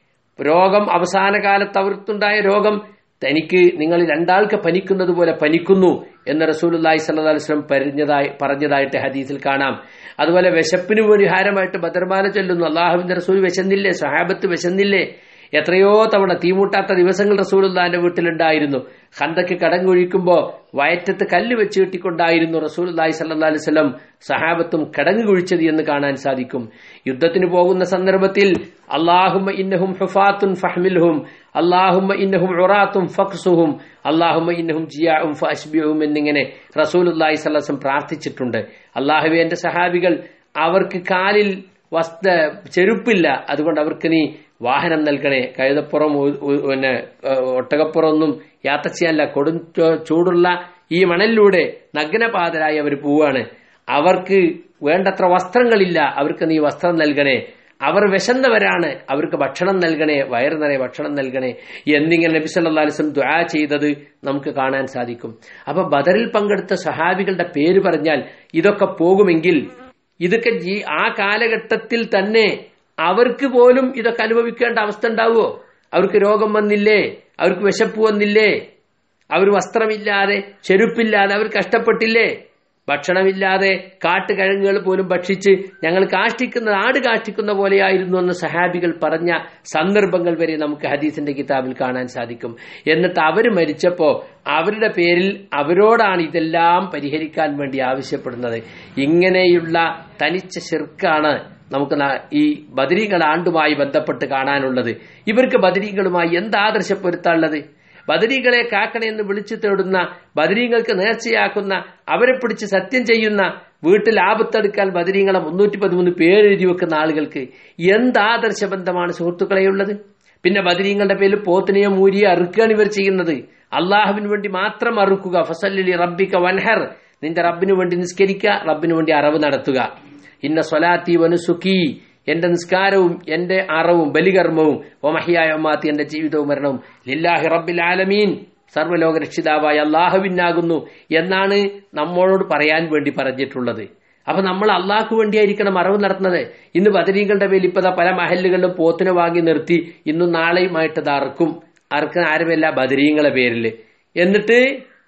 രോഗം അവസാന കാലത്ത് അവർക്കുണ്ടായ രോഗം തനിക്ക് നിങ്ങൾ രണ്ടാൾക്ക് പനിക്കുന്നത് പോലെ പനിക്കുന്നു എന്ന് റസൂലുല്ലാഹി സല്ലാ വസ്ലം പറഞ്ഞതായി പറഞ്ഞതായിട്ട് ഹദീസിൽ കാണാം അതുപോലെ വിശപ്പിന് പരിഹാരമായിട്ട് ബദർമാല ചൊല്ലുന്നു അള്ളാഹുവിന്റെ റസൂൽ വിശന്നില്ലേ സഹാബത്ത് വിശന്നില്ലേ എത്രയോ തവണ തീമൂട്ടാത്ത ദിവസങ്ങൾ റസൂലുല്ലാന്റെ വീട്ടിലുണ്ടായിരുന്നു ഹന്തക്ക് കടങ്ങൊഴിക്കുമ്പോൾ വയറ്റത്ത് കല്ല് വെച്ച് കെട്ടിക്കൊണ്ടായിരുന്നു റസൂലുല്ലാഹി സല്ലാ അലിസ്ലം സഹാബത്തും കടങ്ങ് കുഴിച്ചത് എന്ന് കാണാൻ സാധിക്കും യുദ്ധത്തിന് പോകുന്ന സന്ദർഭത്തിൽ അള്ളാഹുമ്മ ഇന്നഹും ഹുഫാത്തുൻ ഫഹ്മിൽഹും അള്ളാഹുമ്മ ഇന്നഹും ഉറാത്തും ഫക്സുഹും അള്ളാഹുമ്മ ഇന്നഹും ജിയാഉം ഫഅഷ്ബിഉം എന്നിങ്ങനെ റസൂലുല്ലാഹി സ്വല്ലം പ്രാർത്ഥിച്ചിട്ടുണ്ട് അള്ളാഹുവെ എന്റെ സഹാബികൾ അവർക്ക് കാലിൽ വസ്ത്ര ചെരുപ്പില്ല അതുകൊണ്ട് അവർക്ക് നീ വാഹനം നൽകണേ കഴുതപ്പുറം പിന്നെ ഒട്ടകപ്പുറം ഒന്നും യാത്ര ചെയ്യാനല്ല കൊടും ചൂടുള്ള ഈ മണലിലൂടെ നഗ്നപാതരായി അവർ പോവാണ് അവർക്ക് വേണ്ടത്ര വസ്ത്രങ്ങളില്ല അവർക്ക് നീ വസ്ത്രം നൽകണേ അവർ വിശന്നവരാണ് അവർക്ക് ഭക്ഷണം നൽകണേ വയറ് നിറയെ ഭക്ഷണം നൽകണേ എന്നിങ്ങനെ നബി സല്ലാ അലിസ്ലം ദ്വാ ചെയ്തത് നമുക്ക് കാണാൻ സാധിക്കും അപ്പൊ ബദറിൽ പങ്കെടുത്ത സഹാബികളുടെ പേര് പറഞ്ഞാൽ ഇതൊക്കെ പോകുമെങ്കിൽ ഇതൊക്കെ ആ കാലഘട്ടത്തിൽ തന്നെ അവർക്ക് പോലും ഇതൊക്കെ അനുഭവിക്കേണ്ട അവസ്ഥ ഉണ്ടാവുമോ അവർക്ക് രോഗം വന്നില്ലേ അവർക്ക് വിശപ്പ് വന്നില്ലേ അവർ വസ്ത്രമില്ലാതെ ചെരുപ്പില്ലാതെ അവർ കഷ്ടപ്പെട്ടില്ലേ ഭക്ഷണമില്ലാതെ കാട്ടുകിഴങ്ങുകൾ പോലും ഭക്ഷിച്ച് ഞങ്ങൾ കാഷ്ടിക്കുന്ന ആട് കാഷ്ടിക്കുന്ന പോലെയായിരുന്നു എന്ന് സഹാബികൾ പറഞ്ഞ സന്ദർഭങ്ങൾ വരെ നമുക്ക് ഹദീസിന്റെ കിതാബിൽ കാണാൻ സാധിക്കും എന്നിട്ട് അവർ മരിച്ചപ്പോ അവരുടെ പേരിൽ അവരോടാണ് ഇതെല്ലാം പരിഹരിക്കാൻ വേണ്ടി ആവശ്യപ്പെടുന്നത് ഇങ്ങനെയുള്ള തനിച്ച ശിർക്കാണ് നമുക്ക് ഈ ബദരീകൾ ആണ്ടുമായി ബന്ധപ്പെട്ട് കാണാനുള്ളത് ഇവർക്ക് ബദരീകളുമായി എന്ത് ആദർശപ്പൊരുത്താനുള്ളത് ബദരീകളെ കാക്കണമെന്ന് വിളിച്ചു തേടുന്ന ബദരീങ്ങൾക്ക് നേർച്ചയാക്കുന്ന അവരെ പിടിച്ച് സത്യം ചെയ്യുന്ന വീട്ടിൽ ആപത്തെടുക്കാൻ ബദരീങ്ങളെ മുന്നൂറ്റി പതിമൂന്ന് പേരെഴുതി വെക്കുന്ന ആളുകൾക്ക് എന്ത് ആദർശബന്ധമാണ് സുഹൃത്തുക്കളെയുള്ളത് പിന്നെ ബദരീങ്ങളുടെ പേരിൽ പോത്തിനെയോ മൂരിയോ അറുക്കുകയാണ് ഇവർ ചെയ്യുന്നത് അള്ളാഹുവിന് വേണ്ടി മാത്രം അറുക്കുക ഫസല്ലി റബ്ബിക്ക വൻഹർ നിന്റെ റബ്ബിന് വേണ്ടി നിസ്കരിക്കുക റബ്ബിന് വേണ്ടി അറവ് നടത്തുക ഇന്ന സ്വലാത്തി വനുസുക്കി എന്റെ നിസ്കാരവും എന്റെ അറവും ബലികർമ്മവും ഒമഹിയായ ഒമാത്തി എന്റെ ജീവിതവും മരണവും ലില്ലാഹി റബ്ബിൽ ആലമീൻ സർവ്വലോക രക്ഷിതാവായ അള്ളാഹുവിനാകുന്നു എന്നാണ് നമ്മോട് പറയാൻ വേണ്ടി പറഞ്ഞിട്ടുള്ളത് അപ്പൊ നമ്മൾ അള്ളാഹ്ക്ക് വേണ്ടിയായിരിക്കണം അറിവ് നടത്തുന്നത് ഇന്ന് ബദരീകളുടെ പേരിൽ ഇപ്പതാ പല മഹല്ലുകളിലും പോത്തിനെ വാങ്ങി നിർത്തി ഇന്നും നാളെയുമായിട്ട് അത് അറക്കും അറക്കുന്ന ആരുമല്ല ബദരീങ്ങളെ പേരിൽ എന്നിട്ട്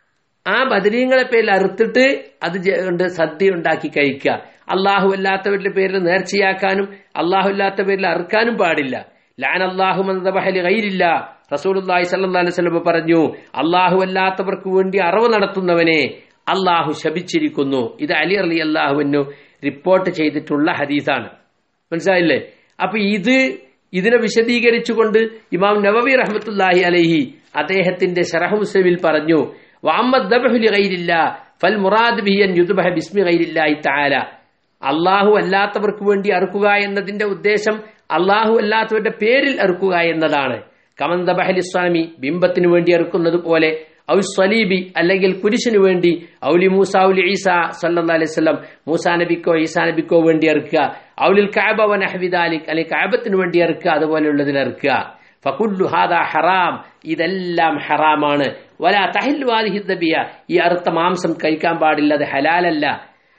ആ ബദരീങ്ങളെ പേരിൽ അറുത്തിട്ട് അത് കൊണ്ട് സദ്യ ഉണ്ടാക്കി കഴിക്കുക അള്ളാഹു അല്ലാത്തവരുടെ പേരിൽ നേർച്ചയാക്കാനും അള്ളാഹു അല്ലാത്ത പേരിൽ അറുക്കാനും പാടില്ല ലാൻ അള്ളാഹു മന്ദബഹലി കയ്യിലില്ല റസൂലുല്ലാഹി സല്ലല്ലാഹു അലൈഹി വസല്ലം പറഞ്ഞു അള്ളാഹു അല്ലാത്തവർക്ക് വേണ്ടി അറിവ് നടത്തുന്നവനെ അള്ളാഹു ശപിച്ചിരിക്കുന്നു ഇത് അലി അലി അള്ളാഹുവിനു റിപ്പോർട്ട് ചെയ്തിട്ടുള്ള ഹദീസാണ് മനസ്സിലായില്ലേ അപ്പൊ ഇത് ഇതിനെ വിശദീകരിച്ചുകൊണ്ട് ഇമാം നവവി റഹ്മത്തുല്ലാഹി അലൈഹി അദ്ദേഹത്തിന്റെ ഷറഹ് മുസ്ലിമിൽ പറഞ്ഞു വഅമ്മദ് ദബ്ഹുലി ഗൈരില്ല ഫൽ മുറാദ് ബിഹി അൻ യുദ്ബഹ ബിസ്മി ഗൈരില്ലാഹി തആല അള്ളാഹു അല്ലാത്തവർക്ക് വേണ്ടി അറുക്കുക എന്നതിന്റെ ഉദ്ദേശം അള്ളാഹു അല്ലാത്തവരുടെ പേരിൽ അറുക്കുക എന്നതാണ് കമന്തബഹലി സ്വാമി ബിംബത്തിന് വേണ്ടി അറുക്കുന്നത് പോലെ ഔ സ്വലീബി അല്ലെങ്കിൽ കുരിശിനു വേണ്ടി ഔലി മൂസ ഔലി ഈസ സല്ലാ അലൈഹി സ്വലം മൂസാ നബിക്കോ ഈസാ നബിക്കോ വേണ്ടി അറുക്കുക ഔലിൽ കാബ വൻ അഹ്വിദാലിക് അല്ലെങ്കിൽ കാബത്തിന് വേണ്ടി അറുക്കുക അതുപോലെയുള്ളതിന് അറുക്കുക ഫകുല്ലു ഹാദ ഹറാം ഇതെല്ലാം ഹറാമാണ് വല തഹിൽ വാദിഹിദ്ദബിയ ഈ അറുത്ത മാംസം കഴിക്കാൻ പാടില്ല അത് ഹലാലല്ല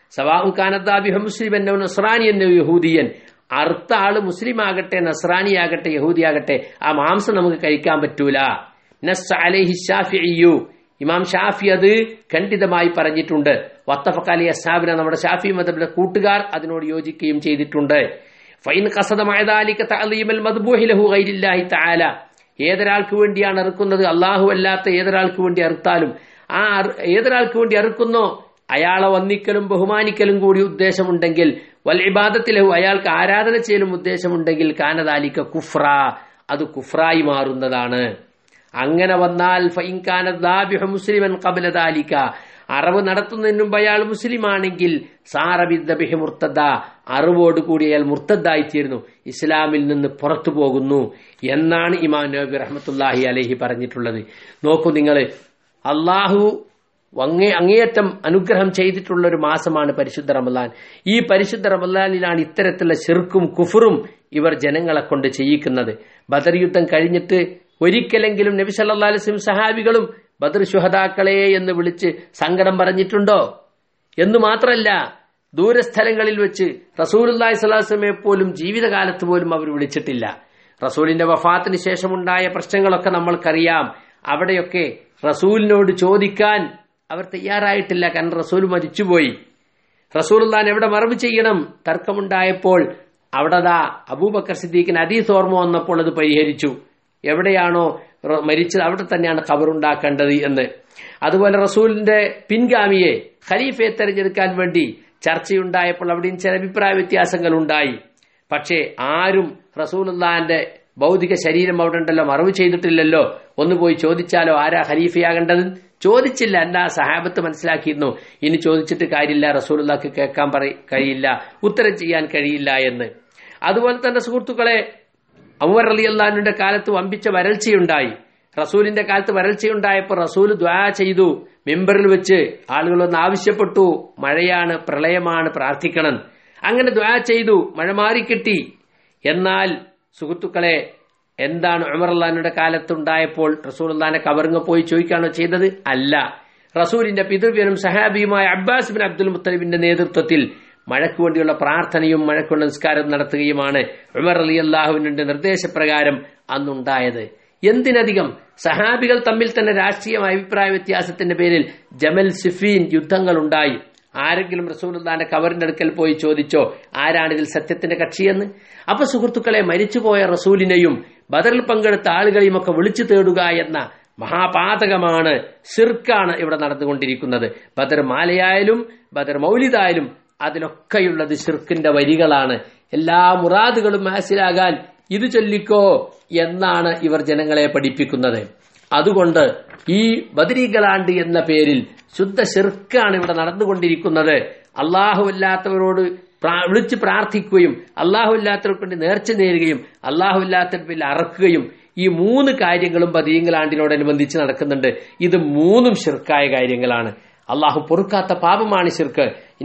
സവാഹും കാനത്താബിഹ മുസ്ലിം എന്നോ നസ്രാനി എന്നോ യഹൂദിയൻ അറുത്ത ആള് മുസ്ലിം ആകട്ടെ നസ്രാനി ആകട്ടെ യഹൂദി ആകട്ടെ ആ മാംസം നമുക്ക് കഴിക്കാൻ പറ്റൂല നസ് അലൈഹി ഷാഫിയു ഇമാം ഷാഫി അത് ഖണ്ഡിതമായി പറഞ്ഞിട്ടുണ്ട് വത്തഫഖ് അലി അസാബിനെ നമ്മുടെ ഷാഫി മതബിലെ കൂട്ടുകാർ അതിനോട് യോജിക്കുകയും ചെയ്തിട്ടുണ്ട് ഫൈൻ കസദമായതാലിക തഅലീമൽ മദ്ബൂഹി ലഹു ഗൈരില്ലാഹി തആല ഏതൊരാൾക്ക് വേണ്ടിയാണ് അറുക്കുന്നത് അള്ളാഹു അല്ലാത്ത ഏതൊരാൾക്ക് വേണ്ടി അറുത്താലും ആ അറ- ഏതൊരാൾക്ക് വേണ്ടി അറുക്കുന്നോ അയാളെ വന്നിക്കലും ബഹുമാനിക്കലും കൂടി ഉദ്ദേശമുണ്ടെങ്കിൽ വൽ ഇബാദത്തിലഹു അയാൾക്ക് ആരാധന ചെയ്യലും ഉദ്ദേശമുണ്ടെങ്കിൽ കാനദാലിക്ക കുഫ്ര അത് കുഫ്രായി മാറുന്നതാണ് അങ്ങനെ വന്നാൽ ഫൈൻകാന ദാബിഹ മുസ്ലിമൻ കബല ദാലിക അറവ് നടത്തുന്നതിന് മുമ്പ് അയാൾ മുസ്ലിമാണെങ്കിൽ സാറബിദ്ദബിഹി മുർത്തദ അറിവോട് കൂടി അയാൾ മുർത്തദ്ദായിത്തീരുന്നു ഇസ്ലാമിൽ നിന്ന് പുറത്തു പോകുന്നു എന്നാണ് ഇമാം നബി റഹ്മത്തുല്ലാഹി അലഹി പറഞ്ഞിട്ടുള്ളത് നോക്കൂ നിങ്ങൾ അള്ളാഹു അങ്ങേ അങ്ങേയറ്റം അനുഗ്രഹം ചെയ്തിട്ടുള്ള ഒരു മാസമാണ് പരിശുദ്ധ റമലാൻ ഈ പരിശുദ്ധ റമലാനിലാണ് ഇത്തരത്തിലുള്ള ശിർക്കും കുഫറും ഇവർ ജനങ്ങളെ കൊണ്ട് ചെയ്യിക്കുന്നത് ബദർ യുദ്ധം കഴിഞ്ഞിട്ട് ഒരിക്കലെങ്കിലും നബി സല്ലാ അലിസ്ലം സഹാബികളും ബദർ ശുഹദാക്കളെ എന്ന് വിളിച്ച് സങ്കടം പറഞ്ഞിട്ടുണ്ടോ എന്ന് മാത്രമല്ല ദൂരസ്ഥലങ്ങളിൽ വെച്ച് റസൂലുല്ലാഹി സ്വലാസ്ലമെ പോലും ജീവിതകാലത്ത് പോലും അവർ വിളിച്ചിട്ടില്ല റസൂലിന്റെ വഫാത്തിന് ശേഷമുണ്ടായ പ്രശ്നങ്ങളൊക്കെ നമ്മൾക്കറിയാം അവിടെയൊക്കെ റസൂലിനോട് ചോദിക്കാൻ അവർ തയ്യാറായിട്ടില്ല കാരണം റസൂൽ മരിച്ചുപോയി റസൂലുല്ലാൻ എവിടെ മറവ് ചെയ്യണം തർക്കമുണ്ടായപ്പോൾ അവിടെ ദാ അബൂബക്കർ സിദ്ദീഖിന് അതീസ് ഓർമ്മ വന്നപ്പോൾ അത് പരിഹരിച്ചു എവിടെയാണോ റ- മരിച്ചത് അവിടെ തന്നെയാണ് ഖബറുണ്ടാക്കേണ്ടത് എന്ന് അതുപോലെ റസൂലിന്റെ പിൻഗാമിയെ ഖലീഫയെ തെരഞ്ഞെടുക്കാൻ വേണ്ടി ചർച്ചയുണ്ടായപ്പോൾ അവിടെയും ചില അഭിപ്രായ വ്യത്യാസങ്ങൾ ഉണ്ടായി പക്ഷേ ആരും റസൂലുള്ളാന്റെ ഭൗതിക ശരീരം അവിടെ ഉണ്ടല്ലോ മറവ് ചെയ്തിട്ടില്ലല്ലോ ഒന്ന് പോയി ചോദിച്ചാലോ ആരാ ഖലീഫയാകേണ്ടത് ചോദിച്ചില്ല എന്താ സഹാബത്ത് മനസ്സിലാക്കിയിരുന്നു ഇനി ചോദിച്ചിട്ട് കാര്യമില്ല റസൂലുള്ളാക്ക് കേൾക്കാൻ പറ കഴിയില്ല ഉത്തരം ചെയ്യാൻ കഴിയില്ല എന്ന് അതുപോലെ തന്നെ സുഹൃത്തുക്കളെ അമർ അലി അള്ളഹാനുന്റെ കാലത്ത് വമ്പിച്ച വരൾച്ചയുണ്ടായി റസൂലിന്റെ കാലത്ത് വരൾച്ചയുണ്ടായപ്പോൾ റസൂൽ ദ്വാ ചെയ്തു മെമ്പറിൽ വെച്ച് ആളുകൾ ഒന്ന് ആവശ്യപ്പെട്ടു മഴയാണ് പ്രളയമാണ് പ്രാർത്ഥിക്കണം അങ്ങനെ ദ്വാ ചെയ്തു മഴ മാറിക്കിട്ടി എന്നാൽ സുഹൃത്തുക്കളെ എന്താണ് ഉമർ അള്ളഹാനുടെ കാലത്തുണ്ടായപ്പോൾ റസൂൽ അള്ളഹാനെ കവറിങ്ങ പോയി ചോദിക്കുകയാണോ ചെയ്തത് അല്ല റസൂലിന്റെ പിതൃവ്യനും സഹാബിയുമായ അബ്ബാസ് ബിൻ അബ്ദുൽ മുത്തലിബിന്റെ നേതൃത്വത്തിൽ മഴയ്ക്ക് വേണ്ടിയുള്ള പ്രാർത്ഥനയും മഴക്കുള്ള നിസ്കാരം നടത്തുകയുമാണ് ഉമർ അലി അള്ളാഹുവിന്റെ നിർദ്ദേശപ്രകാരം അന്നുണ്ടായത് എന്തിനധികം സഹാബികൾ തമ്മിൽ തന്നെ രാഷ്ട്രീയ അഭിപ്രായ വ്യത്യാസത്തിന്റെ പേരിൽ ജമൽ സിഫീൻ യുദ്ധങ്ങൾ ഉണ്ടായി ആരെങ്കിലും റസൂലുള്ളാന്റെ കവറിന്റെ അടുക്കൽ പോയി ചോദിച്ചോ ആരാണ് ഇതിൽ സത്യത്തിന്റെ കക്ഷിയെന്ന് അപ്പൊ സുഹൃത്തുക്കളെ മരിച്ചുപോയ റസൂലിനെയും ബദറിൽ പങ്കെടുത്ത ആളുകളെയും ഒക്കെ വിളിച്ചു തേടുക എന്ന മഹാപാതകമാണ് സിർക്കാണ് ഇവിടെ നടന്നുകൊണ്ടിരിക്കുന്നത് ബദർ മാലയായാലും ബദർ മൗലിദായാലും അതിലൊക്കെയുള്ളത് ഷിർക്കിന്റെ വരികളാണ് എല്ലാ മുറാദുകളും മനസ്സിലാകാൻ ഇത് ചൊല്ലിക്കോ എന്നാണ് ഇവർ ജനങ്ങളെ പഠിപ്പിക്കുന്നത് അതുകൊണ്ട് ഈ ബദരീകളാണ്ട് എന്ന പേരിൽ ശുദ്ധ ഷിർക്കാണ് ഇവിടെ നടന്നുകൊണ്ടിരിക്കുന്നത് അല്ലാഹുവല്ലാത്തവരോട് പ്രാ- വിളിച്ച് പ്രാർത്ഥിക്കുകയും അല്ലാഹുവില്ലാത്തവർക്ക് വേണ്ടി നേർച്ച നേരുകയും അല്ലാഹുവില്ലാത്തവരുടെ പേരിൽ അറക്കുകയും ഈ മൂന്ന് കാര്യങ്ങളും ബദരീങ്ങളാണ്ടിനോടനുബന്ധിച്ച് നടക്കുന്നുണ്ട് ഇത് മൂന്നും ഷിർക്കായ കാര്യങ്ങളാണ് അള്ളാഹു പൊറുക്കാത്ത പാപമാണ് ഷിർക്ക്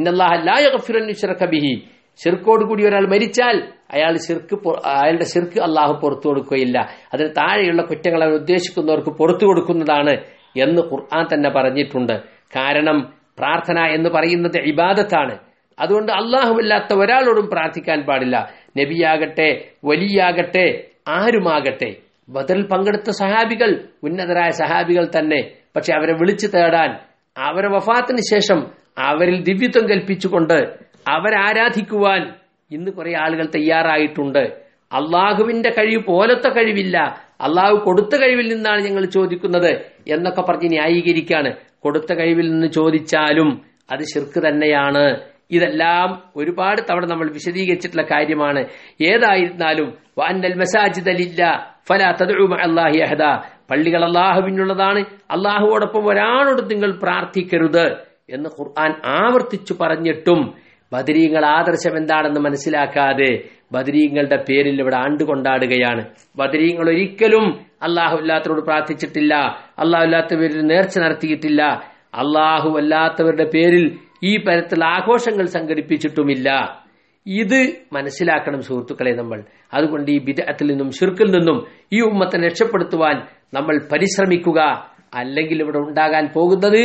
ഇന്നല്ലാഹി ഷിർക്കോട് കൂടി ഒരാൾ മരിച്ചാൽ അയാൾ ഷിർക്ക് പൊ- അയാളുടെ ഷിർക്ക് അള്ളാഹു പുറത്തു കൊടുക്കുകയില്ല അതിന് താഴെയുള്ള കുറ്റങ്ങൾ അവൻ ഉദ്ദേശിക്കുന്നവർക്ക് പുറത്തു കൊടുക്കുന്നതാണ് എന്ന് ഖുർആൻ തന്നെ പറഞ്ഞിട്ടുണ്ട് കാരണം പ്രാർത്ഥന എന്ന് പറയുന്നത് ഇബാദത്താണ് അതുകൊണ്ട് അള്ളാഹുവില്ലാത്ത ഒരാളോടും പ്രാർത്ഥിക്കാൻ പാടില്ല നബിയാകട്ടെ വലിയാകട്ടെ ആരുമാകട്ടെ ബദറിൽ പങ്കെടുത്ത സഹാബികൾ ഉന്നതരായ സഹാബികൾ തന്നെ പക്ഷെ അവരെ വിളിച്ചു തേടാൻ അവരെ വഫാത്തിന് ശേഷം അവരിൽ ദിവ്യത്വം കൽപ്പിച്ചുകൊണ്ട് അവരെ ആരാധിക്കുവാൻ ഇന്ന് കുറെ ആളുകൾ തയ്യാറായിട്ടുണ്ട് അള്ളാഹുവിന്റെ കഴിവ് പോലത്തെ കഴിവില്ല അള്ളാഹു കൊടുത്ത കഴിവിൽ നിന്നാണ് ഞങ്ങൾ ചോദിക്കുന്നത് എന്നൊക്കെ പറഞ്ഞ് ന്യായീകരിക്കാണ് കൊടുത്ത കഴിവിൽ നിന്ന് ചോദിച്ചാലും അത് ശിർക്ക് തന്നെയാണ് ഇതെല്ലാം ഒരുപാട് തവണ നമ്മൾ വിശദീകരിച്ചിട്ടുള്ള കാര്യമാണ് ഏതായിരുന്നാലും വാന്നൽ മസാജിദലില്ല ഫലാ തദ്ഉ മഅല്ലാഹി അഹദ പള്ളികൾ അള്ളാഹുവിനുള്ളതാണ് അള്ളാഹുവോടൊപ്പം ഒരാളോട് നിങ്ങൾ പ്രാർത്ഥിക്കരുത് എന്ന് ഖുർആൻ ആവർത്തിച്ചു പറഞ്ഞിട്ടും ബദരീങ്ങൾ ആദർശം എന്താണെന്ന് മനസ്സിലാക്കാതെ ബദരീങ്ങളുടെ പേരിൽ ഇവിടെ ആണ്ടുകൊണ്ടാടുകയാണ് ബദരീങ്ങൾ ഒരിക്കലും അള്ളാഹു അല്ലാത്തവരോട് പ്രാർത്ഥിച്ചിട്ടില്ല അള്ളാഹു അല്ലാത്ത പേരിൽ നേർച്ച നടത്തിയിട്ടില്ല അള്ളാഹു അല്ലാത്തവരുടെ പേരിൽ ഈ തരത്തിലുള്ള ആഘോഷങ്ങൾ സംഘടിപ്പിച്ചിട്ടുമില്ല ഇത് മനസ്സിലാക്കണം സുഹൃത്തുക്കളെ നമ്മൾ അതുകൊണ്ട് ഈ ബിദഅത്തിൽ നിന്നും ഷിർക്കിൽ നിന്നും ഈ ഉമ്മത്തെ രക്ഷപ്പെടുത്തുവാൻ നമ്മൾ പരിശ്രമിക്കുക അല്ലെങ്കിൽ ഇവിടെ ഉണ്ടാകാൻ പോകുന്നത്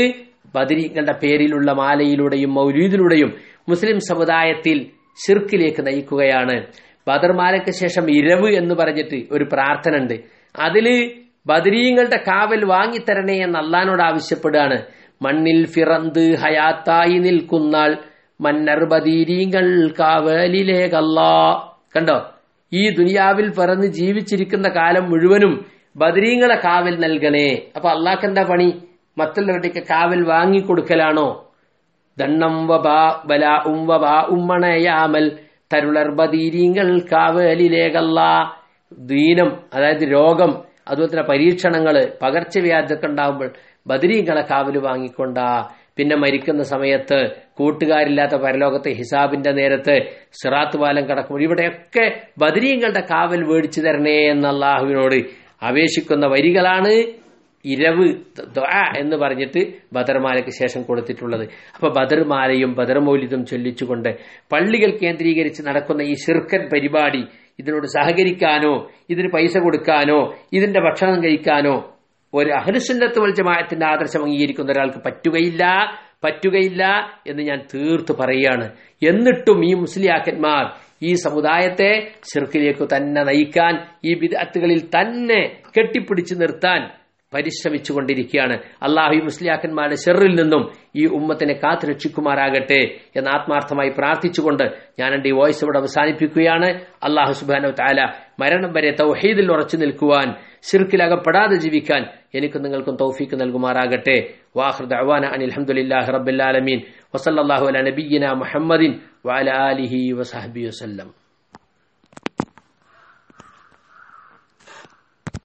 ബദരീങ്ങളുടെ പേരിലുള്ള മാലയിലൂടെയും മൗലീദിലൂടെയും മുസ്ലിം സമുദായത്തിൽ ഷിർക്കിലേക്ക് നയിക്കുകയാണ് ബദർമാലയ്ക്ക് ശേഷം ഇരവ് എന്ന് പറഞ്ഞിട്ട് ഒരു പ്രാർത്ഥന ഉണ്ട് അതില് ബദരീങ്ങളുടെ കാവൽ വാങ്ങിത്തരണേ എന്ന് അള്ളഹാനോട് ആവശ്യപ്പെടുകയാണ് മണ്ണിൽ ഫിറന്ത് ഹയാത്തായി നിൽക്കുന്നാൾ മന്നർ ബദീരീങ്ങൾ കാവലിലേകല്ലാ കണ്ടോ ഈ ദുനിയാവിൽ പിറന്ന് ജീവിച്ചിരിക്കുന്ന കാലം മുഴുവനും ബദരീങ്ങളെ കാവൽ നൽകണേ അപ്പൊ അള്ളാഹ് എന്താ പണി മറ്റുള്ളവരുടെയൊക്കെ കാവൽ വാങ്ങിക്കൊടുക്കലാണോ ദണ്ണം വബാ ബല ഉം വബാ ഉമ്മണയാമൽ തരുളർ ബദീരീങ്ങൾ കാവലിലേകല്ല ദീനം അതായത് രോഗം അതുപോലെ തന്നെ പരീക്ഷണങ്ങള് പകർച്ചവ്യാധിയൊക്കെ ഉണ്ടാകുമ്പോൾ ബദരീങ്ങളെ കാവല് വാങ്ങിക്കൊണ്ടാ പിന്നെ മരിക്കുന്ന സമയത്ത് കൂട്ടുകാരില്ലാത്ത പരലോകത്തെ ഹിസാബിന്റെ നേരത്ത് സിറാത്ത് പാലം കടക്കുമ്പോൾ ഇവിടെയൊക്കെ ബദരീങ്ങളുടെ കാവൽ മേടിച്ചു തരണേ എന്ന അള്ളാഹുവിനോട് അപേക്ഷിക്കുന്ന വരികളാണ് ഇരവ് ദ്വാ എന്ന് പറഞ്ഞിട്ട് ബദർമാലയ്ക്ക് ശേഷം കൊടുത്തിട്ടുള്ളത് അപ്പൊ ബദർമാലയും ബദർമൗലിതും ചൊല്ലിച്ചുകൊണ്ട് പള്ളികൾ കേന്ദ്രീകരിച്ച് നടക്കുന്ന ഈ ഷിർക്കൻ പരിപാടി ഇതിനോട് സഹകരിക്കാനോ ഇതിന് പൈസ കൊടുക്കാനോ ഇതിന്റെ ഭക്ഷണം കഴിക്കാനോ ഒരു അഹ്ലുസുന്നത്ത് വൽ ജമാഅത്തിന്റെ ആദർശം അംഗീകരിക്കുന്ന ഒരാൾക്ക് പറ്റുകയില്ല പറ്റുകയില്ല എന്ന് ഞാൻ തീർത്ത് പറയുകയാണ് എന്നിട്ടും ഈ മുസ്ലിയാക്കന്മാർ ഈ സമുദായത്തെ ഷിർക്കിലേക്ക് തന്നെ നയിക്കാൻ ഈ വിദഗ്ധകളിൽ തന്നെ കെട്ടിപ്പിടിച്ചു നിർത്താൻ പരിശ്രമിച്ചു കൊണ്ടിരിക്കുകയാണ് അള്ളാഹു ഈ മുസ്ലിയാക്കന്മാരുടെ ഷെറിൽ നിന്നും ഈ ഉമ്മത്തിനെ കാത്തു രക്ഷിക്കുമാറാകട്ടെ എന്ന് ആത്മാർത്ഥമായി പ്രാർത്ഥിച്ചുകൊണ്ട് ഞാൻ എൻ്റെ ഈ വോയിസ് ഇവിടെ അവസാനിപ്പിക്കുകയാണ് അള്ളാഹു സുബാനോ താല മരണം വരെ തൗഹീദിൽ ഉറച്ചു നിൽക്കുവാൻ ഷിർക്കിലകപ്പെടാതെ ജീവിക്കാൻ എനിക്കും നിങ്ങൾക്കും തൗഫീക്ക് നൽകുമാറാകട്ടെ വാഹൃദ് അവാന അനിൽ അഹമ്മദില്ലാഹി റബ്ബില്ലാലമീൻ വസല്ലാഹു അല നബീന മുഹമ്മദിൻ വാല ആലിഹി വസഹബി വസ്ലം